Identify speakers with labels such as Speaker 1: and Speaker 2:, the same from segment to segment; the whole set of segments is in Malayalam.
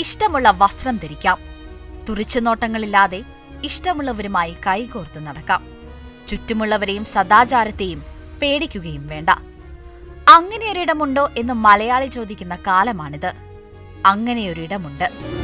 Speaker 1: ഇഷ്ടമുള്ള വസ്ത്രം ധരിക്കാം തുറിച്ചുനോട്ടങ്ങളില്ലാതെ ഇഷ്ടമുള്ളവരുമായി കൈകോർത്ത് നടക്കാം ചുറ്റുമുള്ളവരെയും സദാചാരത്തെയും പേടിക്കുകയും വേണ്ട അങ്ങനെയൊരിടമുണ്ടോ എന്ന് മലയാളി ചോദിക്കുന്ന കാലമാണിത് അങ്ങനെയൊരിടമുണ്ട്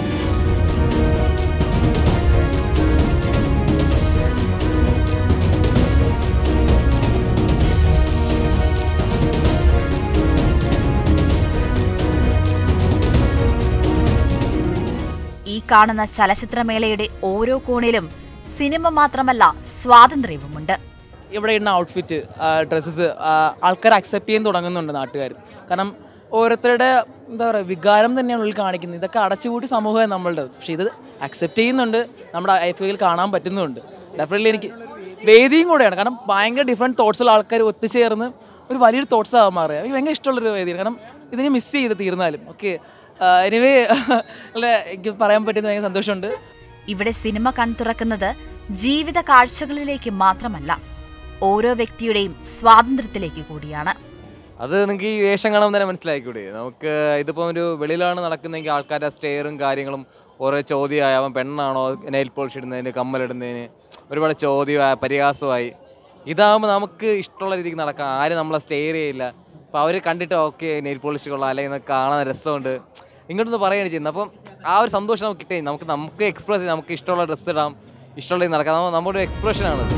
Speaker 1: ഈ കാണുന്ന ചലച്ചിത്രമേളയുടെ ഓരോ കോണിലും സിനിമ മാത്രമല്ല സ്വാതന്ത്ര്യവുമുണ്ട്
Speaker 2: ഇവിടെ ഇടുന്ന ഔട്ട്ഫിറ്റ് ഡ്രസ്സസ് ആൾക്കാർ അക്സെപ്റ്റ് ചെയ്യാൻ തുടങ്ങുന്നുണ്ട് നാട്ടുകാർ കാരണം ഓരോരുത്തരുടെ എന്താ പറയുക വികാരം തന്നെയാണ് ഉള്ളിൽ കാണിക്കുന്നത് ഇതൊക്കെ അടച്ചുപൂട്ടി സമൂഹം നമ്മളുടെ പക്ഷേ ഇത് അക്സെപ്റ്റ് ചെയ്യുന്നുണ്ട് നമ്മുടെ ഐ എഫ് കാണാൻ പറ്റുന്നുണ്ട് ഡെഫിനറ്റ്ലി എനിക്ക് വേദിയും കൂടെയാണ് കാരണം ഭയങ്കര ഡിഫറെൻറ്റ് തോട്ട്സുള്ള ആൾക്കാർ ഒത്തുചേർന്ന് ഒരു വലിയൊരു തോട്ട്സ് ആവാൻ മാറുക എനിക്ക് ഭയങ്കര ഇഷ്ടമുള്ളൊരു വേദിയാണ് കാരണം ഇതിനെ മിസ് ചെയ്ത് തീർന്നാലും ഓക്കെ എനിവേ അല്ല എനിക്ക് പറയാൻ പറ്റുന്നത് ഭയങ്കര സന്തോഷമുണ്ട്
Speaker 1: ഇവിടെ സിനിമ കൺതുറക്കുന്നത് ജീവിത കാഴ്ചകളിലേക്ക് മാത്രമല്ല ഓരോ വ്യക്തിയുടെയും സ്വാതന്ത്ര്യത്തിലേക്ക് കൂടിയാണ്
Speaker 3: അത് നിങ്ങൾക്ക് ഈ വേഷം കാണുമ്പോൾ തന്നെ മനസ്സിലായിക്കൂടെ നമുക്ക് ഇതിപ്പം ഒരു വെളിയിലാണ് നടക്കുന്നതെങ്കിൽ ആൾക്കാരുടെ സ്റ്റെയറും കാര്യങ്ങളും ഓരോ ചോദ്യമായി അവൻ പെണ്ണാണോ നെയിൽ പോളിഷ് ഇടുന്നതിന് കമ്മലിടുന്നതിന് ഒരുപാട് ചോദ്യമായി പരിഹാസമായി ഇതാകുമ്പോൾ നമുക്ക് ഇഷ്ടമുള്ള രീതിക്ക് നടക്കാം ആരും നമ്മളെ സ്റ്റെയർ ചെയ്യില്ല അപ്പോൾ അവർ കണ്ടിട്ട് ഓക്കെ നെയിൽ പോളിഷ് കൊള്ളാം അല്ലെങ്കിൽ നമുക്ക് കാണാൻ രസമുണ്ട് ഇങ്ങോട്ടൊന്ന് പറയുകയാണ് ചെയ്യുന്നത് അപ്പം ആ ഒരു സന്തോഷം നമുക്ക് കിട്ടുകയും നമുക്ക് നമുക്ക് എക്സ്പ്രസ് ചെയ്യാം നമുക്ക് ഇഷ്ടമുള്ള ഡ്രസ്സ് ഇടാം ഇഷ്ടമുള്ള രീതി നടക്കാം നമ്മ- നമ്മുടെ ഒരു എക്സ്പ്രഷനാണത്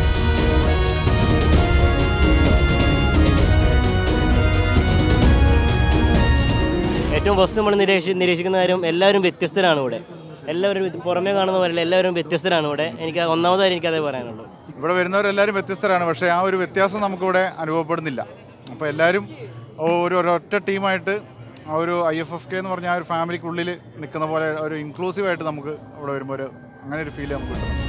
Speaker 4: ഏറ്റവും ഫസ്റ്റ് നമ്മൾ നിരീക്ഷി നിരീക്ഷിക്കുന്ന കാര്യം എല്ലാവരും വ്യത്യസ്തരാണ് ഇവിടെ എല്ലാവരും ഇത് പുറമേ കാണുന്ന പോലെ എല്ലാവരും വ്യത്യസ്തരാണ് ഇവിടെ എനിക്ക് ഒന്നാമതായി എനിക്കതേ പറയാനുള്ളൂ
Speaker 5: ഇവിടെ വരുന്നവരെല്ലാവരും വ്യത്യസ്തരാണ് പക്ഷേ ആ ഒരു വ്യത്യാസം നമുക്കിവിടെ അനുഭവപ്പെടുന്നില്ല അപ്പോൾ എല്ലാവരും ഒരു ഒരൊറ്റ ടീമായിട്ട് ആ ഒരു ഐ എഫ് എഫ് കെ എന്ന് പറഞ്ഞ ആ ഒരു ഫാമിലിക്കുള്ളിൽ നിൽക്കുന്ന പോലെ ഒരു ഇൻക്ലൂസീവായിട്ട് നമുക്ക് ഇവിടെ വരുമ്പോൾ ഒരു അങ്ങനെ ഒരു ഫീൽ നമുക്ക് കിട്ടും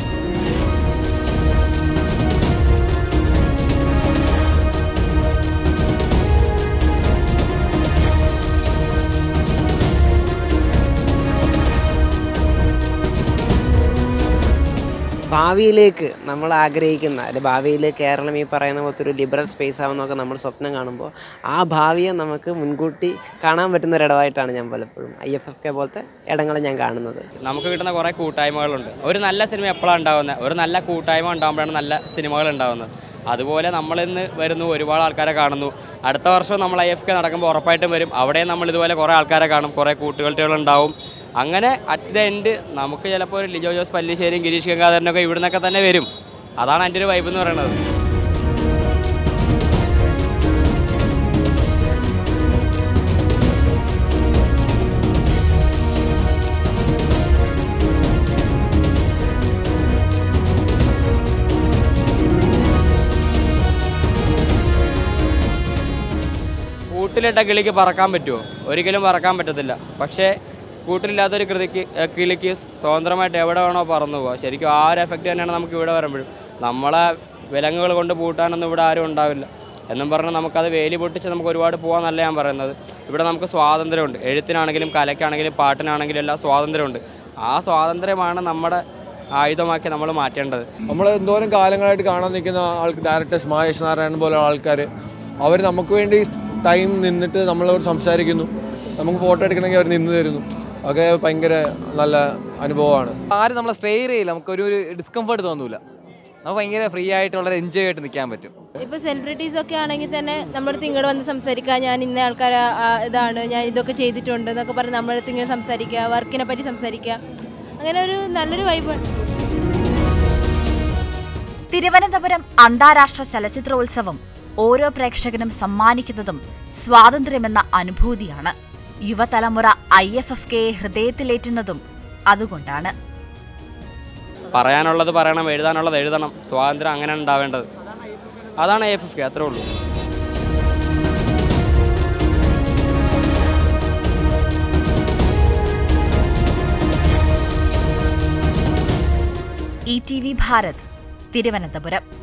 Speaker 6: ഭാവിയിലേക്ക് നമ്മൾ ആഗ്രഹിക്കുന്ന അല്ലെ ഭാവിയിൽ കേരളം ഈ പറയുന്ന പോലത്തെ ഒരു ലിബറൽ സ്പേസ് ആവുന്നൊക്കെ നമ്മൾ സ്വപ്നം കാണുമ്പോൾ ആ ഭാവിയെ നമുക്ക് മുൻകൂട്ടി കാണാൻ പറ്റുന്ന ഒരിടമായിട്ടാണ് ഞാൻ പലപ്പോഴും ഐ എഫ് എഫ് കെ പോലത്തെ ഇടങ്ങളെ ഞാൻ കാണുന്നത്
Speaker 7: നമുക്ക് കിട്ടുന്ന കുറേ കൂട്ടായ്മകളുണ്ട് ഒരു നല്ല സിനിമ എപ്പോഴാണ് ഉണ്ടാകുന്നത് ഒരു നല്ല കൂട്ടായ്മ ഉണ്ടാകുമ്പോഴാണ് നല്ല സിനിമകൾ ഉണ്ടാകുന്നത് അതുപോലെ നമ്മളിന്ന് വരുന്നു ഒരുപാട് ആൾക്കാരെ കാണുന്നു അടുത്ത വർഷം നമ്മൾ ഐ എഫ് കെ നടക്കുമ്പോൾ ഉറപ്പായിട്ടും വരും അവിടെ നമ്മൾ ഇതുപോലെ കുറേ ആൾക്കാരെ കാണും കുറേ കൂട്ടുകെട്ടുകളുണ്ടാവും അങ്ങനെ അറ്റ് ദ എൻഡ് നമുക്ക് ചിലപ്പോൾ ഒരു ലിജോ ജോസ് പല്ലിശ്ശേരിയും ഗിരീഷ് ഗംഗാധരനൊക്കെ ഇവിടുന്നൊക്കെ തന്നെ വരും അതാണ് എൻ്റെ ഒരു വൈബ് എന്ന് പറയുന്നത് കൂട്ടിലിട്ട കിളിക്ക് പറക്കാൻ പറ്റുമോ ഒരിക്കലും പറക്കാൻ പറ്റത്തില്ല പക്ഷേ കൂട്ടിലില്ലാത്തൊരു കൃതിക്ക് ഏ, കിളിക്ക് സ്വതന്ത്രമായിട്ട് എവിടെ വേണോ പറന്നു പോകാം ശരിക്കും ആ ഒരു എഫക്റ്റ് തന്നെയാണ് നമുക്ക് ഇവിടെ വരുമ്പോഴും നമ്മളെ വിലങ്ങുകൾ കൊണ്ട് പൂട്ടാനൊന്നും ഇവിടെ ആരും ഉണ്ടാവില്ല എന്നും പറഞ്ഞാൽ നമുക്കത് വേലി പൊട്ടിച്ച് നമുക്ക് ഒരുപാട് പോകാമെന്നല്ല ഞാൻ പറയുന്നത് ഇവിടെ നമുക്ക് സ്വാതന്ത്ര്യമുണ്ട് എഴുത്തിനാണെങ്കിലും കലയ്ക്കാണെങ്കിലും പാട്ടിനാണെങ്കിലും എല്ലാം സ്വാതന്ത്ര്യമുണ്ട് ആ സ്വാതന്ത്ര്യമാണ് നമ്മുടെ ആയുധമാക്കി നമ്മൾ മാറ്റേണ്ടത്
Speaker 8: നമ്മൾ എന്തോരം കാലങ്ങളായിട്ട് കാണാൻ നിൽക്കുന്ന ആൾ ഡയറക്ടേഴ്സ് മഹേഷ് നാരായണൻ പോലുള്ള ആൾക്കാർ അവർ നമുക്ക് വേണ്ടി ടൈം നിന്നിട്ട് നമ്മളോട് സംസാരിക്കുന്നു നമുക്ക് ഫോട്ടോ എടുക്കണമെങ്കിൽ അവർ നിന്ന് തരുന്നു ഒക്കെ ഭയങ്കര നല്ല അനുഭവമാണ്
Speaker 3: ആരും നമ്മളെ സ്റ്റെയർ ചെയ്യില്ല നമുക്ക് ഒരു ഡിസ്കംഫർട്ട് തോന്നൂല നമുക്ക് ഭയങ്കര ഫ്രീ ആയിട്ട് വളരെ എൻജോയ് ആയിട്ട് നിൽക്കാൻ പറ്റും
Speaker 9: ഇപ്പോൾ സെലിബ്രിറ്റീസ് ഒക്കെ ആണെങ്കിൽ തന്നെ നമ്മുടെ അടുത്ത് ഇങ്ങോട്ട് വന്ന് സംസാരിക്കുക ഞാൻ ഇന്ന ആൾക്കാർ ഇതാണ് ഞാൻ ഇതൊക്കെ ചെയ്തിട്ടുണ്ട് എന്നൊക്കെ പറഞ്ഞ് നമ്മുടെ അടുത്ത് ഇങ്ങനെ സംസാരിക്കുക വർക്കിനെ പറ്റി സംസാരിക്കുക അങ്ങനെ ഒരു നല്ലൊരു വൈബാണ്
Speaker 1: തിരുവനന്തപുരം അന്താരാഷ്ട്ര ചലച്ചിത്രോത്സവം ഓരോ പ്രേക്ഷകനും സമ്മാനിക്കുന്നതും സ്വാതന്ത്ര്യമെന്ന അനുഭൂതിയാണ് യുവതലമുറ ഐ എഫ് എഫ് കെയെ ഹൃദയത്തിലേറ്റുന്നതും അതുകൊണ്ടാണ്
Speaker 7: പറയാനുള്ളത് പറയണം എഴുതാനുള്ളത് എഴുതണം സ്വാതന്ത്ര്യം അങ്ങനെ ഉണ്ടാവേണ്ടത് അതാണ് എഫ് എഫ് കെ അത്രേ ഉള്ളൂ
Speaker 1: E T V Bharat Thiruvananthapuram